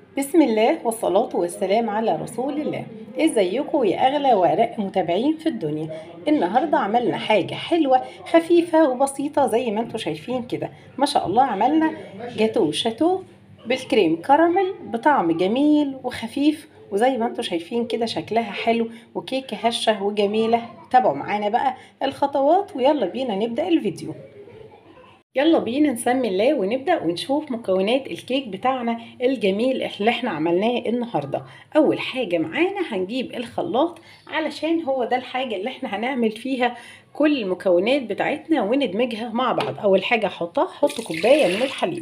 بسم الله والصلاة والسلام على رسول الله ازيكم يا اغلى وارق متابعين في الدنيا النهاردة عملنا حاجة حلوة خفيفة وبسيطة زي ما انتم شايفين كده ما شاء الله عملنا جاتو شاتو بالكريم كراميل بطعم جميل وخفيف وزي ما انتم شايفين كده شكلها حلو وكيكة هشة وجميلة تابعوا معانا بقى الخطوات ويلا بينا نبدأ الفيديو يلا بينا نسمي الله ونبدأ ونشوف مكونات الكيك بتاعنا الجميل اللي احنا عملناه النهاردة أول حاجة معانا هنجيب الخلاط علشان هو ده الحاجة اللي احنا هنعمل فيها كل المكونات بتاعتنا وندمجها مع بعض أول حاجة هحطها هحط كوباية من الحليب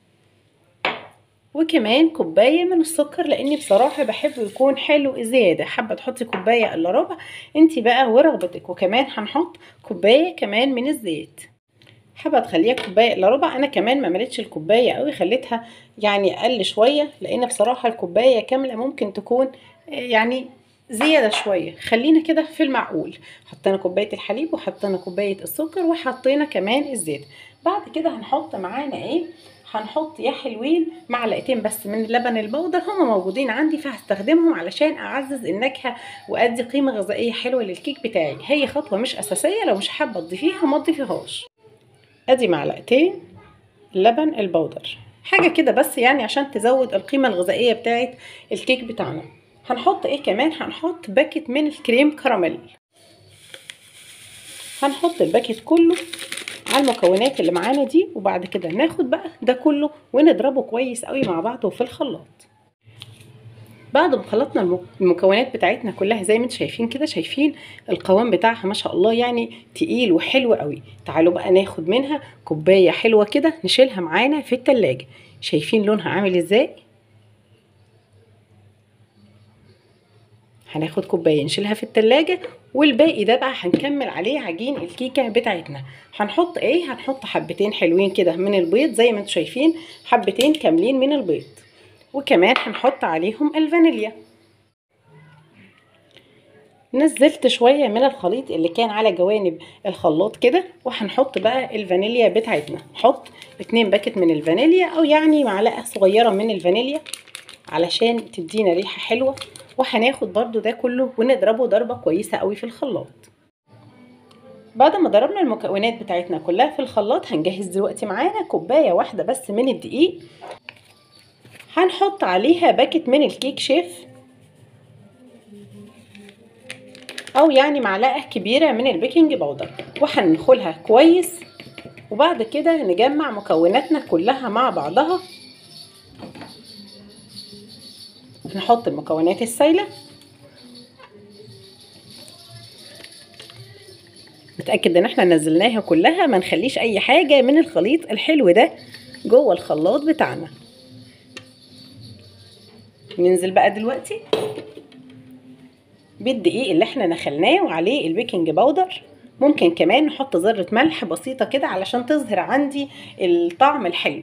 وكمان كوباية من السكر لاني بصراحة بحبه يكون حلو زيادة حابة تحطي كوباية الا ربع انتي بقى ورغبتك وكمان هنحط كوباية كمان من الزيت حابه تخليها كوبايه الا ربع انا كمان ما مليتش الكوبايه قوي خليتها يعني اقل شويه لان بصراحه الكوبايه كامله ممكن تكون يعني زياده شويه خلينا كده في المعقول حطينا كوبايه الحليب وحطينا كوبايه السكر وحطينا كمان الزيت بعد كده هنحط معانا ايه هنحط يا حلوين معلقتين بس من اللبن البودر هما موجودين عندي فهستخدمهم علشان اعزز النكهه وادي قيمه غذائيه حلوه للكيك بتاعي هي خطوه مش اساسيه لو مش حابه تضيفيها ما تضيفيهاش ادي معلقتين لبن البودر حاجة كده بس يعني عشان تزود القيمة الغذائية بتاعت الكيك بتاعنا هنحط ايه كمان هنحط باكت من الكريم كراميل هنحط الباكت كله على المكونات اللي معانا دي وبعد كده ناخد بقى ده كله ونضربه كويس قوي مع بعضه في الخلاط بعد ما خلطنا المكونات بتاعتنا كلها زي ما انتم شايفين كده شايفين القوام بتاعها ما شاء الله يعني تقيل وحلو قوي تعالوا بقى ناخد منها كوبايه حلوه كده نشيلها معانا في التلاجة شايفين لونها عامل ازاي هناخد كوبايه نشيلها في التلاجة والباقي ده بقى هنكمل عليه عجين الكيكه بتاعتنا هنحط ايه هنحط حبتين حلوين كده من البيض زي ما انتم شايفين حبتين كاملين من البيض وكمان هنحط عليهم الفانيليا نزلت شوية من الخليط اللي كان على جوانب الخلاط كده وهنحط بقى الفانيليا بتاعتنا نحط اتنين باكت من الفانيليا او يعني معلقة صغيرة من الفانيليا علشان تدينا ريحة حلوة وهناخد برضو ده كله ونضربه ضربة كويسة قوي في الخلاط بعد ما ضربنا المكونات بتاعتنا كلها في الخلاط هنجهز دلوقتي معانا كوباية واحدة بس من الدقيق هنحط عليها باكت من الكيك شيف او يعني معلقه كبيره من البيكنج باودر وهندخلها كويس وبعد كده نجمع مكوناتنا كلها مع بعضها نحط المكونات السايله نتاكد ان احنا نزلناها كلها ما نخليش اي حاجه من الخليط الحلو ده جوه الخلاط بتاعنا ننزل بقى دلوقتي بالدقيق اللي احنا نخلناه وعليه البيكنج باودر ممكن كمان نحط ذرة ملح بسيطة كده علشان تظهر عندي الطعم الحلو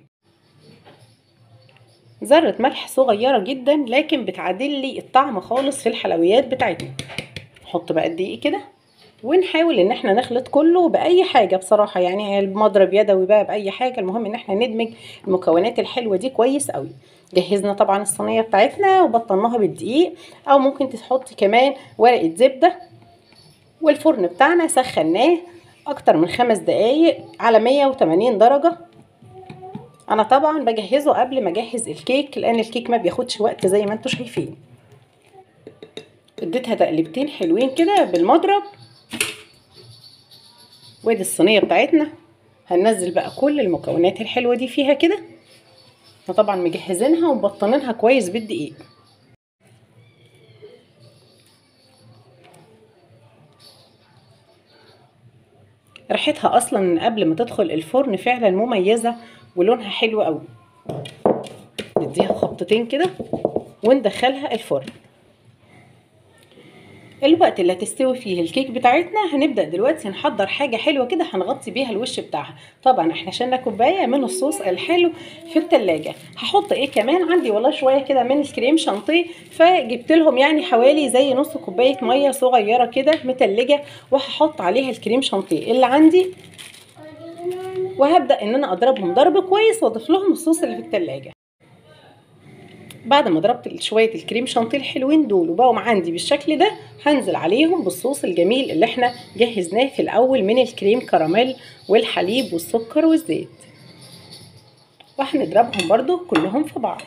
ذرة ملح صغيرة جدا لكن بتعادل لي الطعم خالص في الحلويات بتاعتنا نحط بقى الدقيق كده ونحاول ان احنا نخلط كله باي حاجه بصراحه يعني المضرب يدوي بقى باي حاجه المهم ان احنا ندمج المكونات الحلوه دي كويس قوي جهزنا طبعا الصينيه بتاعتنا وبطناها بالدقيق او ممكن تحطي كمان ورقه زبده والفرن بتاعنا سخناه اكتر من خمس دقايق على 180 درجه انا طبعا بجهزه قبل ما اجهز الكيك لان الكيك ما بياخدش وقت زي ما انتم شايفين اديتها تقلبتين حلوين كده بالمضرب وادي الصينيه بتاعتنا هننزل بقى كل المكونات الحلوه دي فيها كده احنا طبعا مجهزينها ومبطنينها كويس بالدقيق ريحتها اصلا من قبل ما تدخل الفرن فعلا مميزه ولونها حلو قوي نديها خبطتين كده وندخلها الفرن الوقت اللي هتستوي فيه الكيك بتاعتنا هنبدا دلوقتي نحضر حاجه حلوه كده هنغطي بيها الوش بتاعها طبعا احنا شلنا كوبايه من الصوص الحلو في التلاجة هحط ايه كمان عندي والله شويه كده من الكريم شانتيه فجبت لهم يعني حوالي زي نص كوبايه ميه صغيره كده متلجه وهحط عليها الكريم شانتيه اللي عندي وهبدا ان انا اضربهم ضرب كويس واضيف لهم الصوص اللي في التلاجة بعد ما ضربت شويه الكريم شانتيه الحلوين دول وبقوا عندي بالشكل ده هنزل عليهم بالصوص الجميل اللي احنا جهزناه في الاول من الكريم كراميل والحليب والسكر والزيت وهنضربهم برضو كلهم في بعض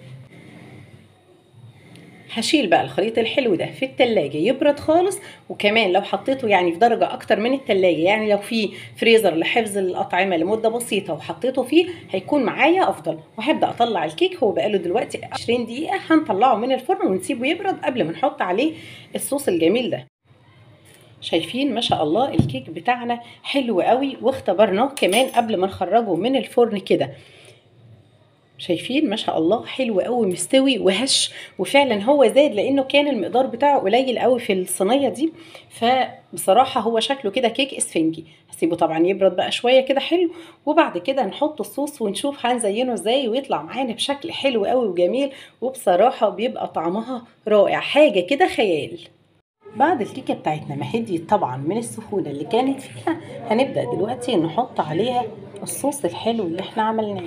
هشيل بقى الخليط الحلو ده في التلاجة يبرد خالص وكمان لو حطيته يعني في درجة أكتر من التلاجة يعني لو في فريزر لحفظ الأطعمة لمدة بسيطة وحطيته فيه هيكون معايا أفضل وهبدأ أطلع الكيك هو بقاله دلوقتي 20 دقيقة هنطلعه من الفرن ونسيبه يبرد قبل ما نحط عليه الصوص الجميل ده شايفين ما شاء الله الكيك بتاعنا حلو قوي واختبرناه كمان قبل ما نخرجه من الفرن كده شايفين ما شاء الله حلو قوي مستوي وهش وفعلا هو زاد لانه كان المقدار بتاعه قليل قوي في الصينيه دي فبصراحه هو شكله كده كيك اسفنجي هسيبه طبعا يبرد بقى شويه كده حلو وبعد كده نحط الصوص ونشوف هنزينه ازاي ويطلع معانا بشكل حلو قوي وجميل وبصراحه بيبقى طعمها رائع حاجه كده خيال بعد الكيكه بتاعتنا ما هديت طبعا من السخونه اللي كانت فيها هنبدا دلوقتي نحط عليها الصوص الحلو اللي احنا عملناه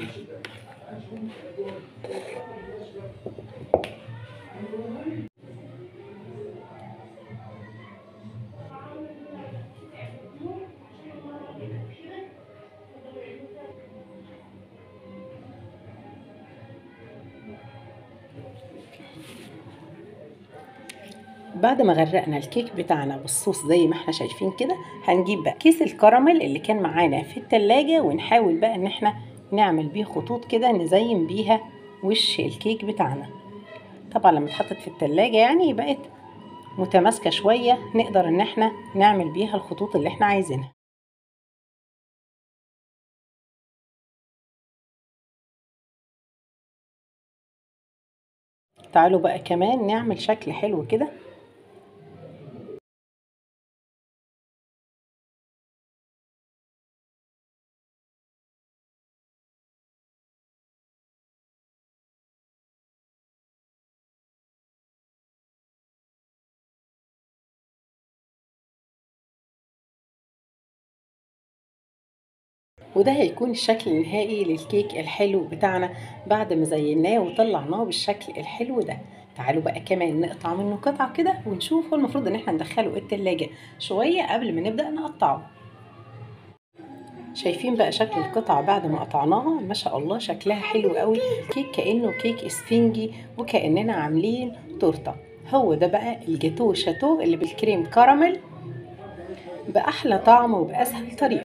بعد ما غرقنا الكيك بتاعنا بالصوص زي ما احنا شايفين كده هنجيب بقى كيس الكراميل اللي كان معانا في التلاجة ونحاول بقى ان احنا نعمل بيه خطوط كده نزين بيها وش الكيك بتاعنا طبعا لما اتحطت في التلاجة يعني بقت متماسكة شوية نقدر ان احنا نعمل بيها الخطوط اللي احنا عايزينها تعالوا بقى كمان نعمل شكل حلو كده وده هيكون الشكل النهائي للكيك الحلو بتاعنا بعد ما زيناه وطلعناه بالشكل الحلو ده تعالوا بقى كمان نقطع منه قطعة كده ونشوف هو المفروض ان احنا ندخله التلاجة شوية قبل ما نبدأ نقطعه شايفين بقى شكل القطعة بعد ما قطعناها ما شاء الله شكلها حلو قوي كيك كأنه كيك اسفنجي وكأننا عاملين تورتة هو ده بقى الجاتو شاتو اللي بالكريم كراميل بأحلى طعم وبأسهل طريقة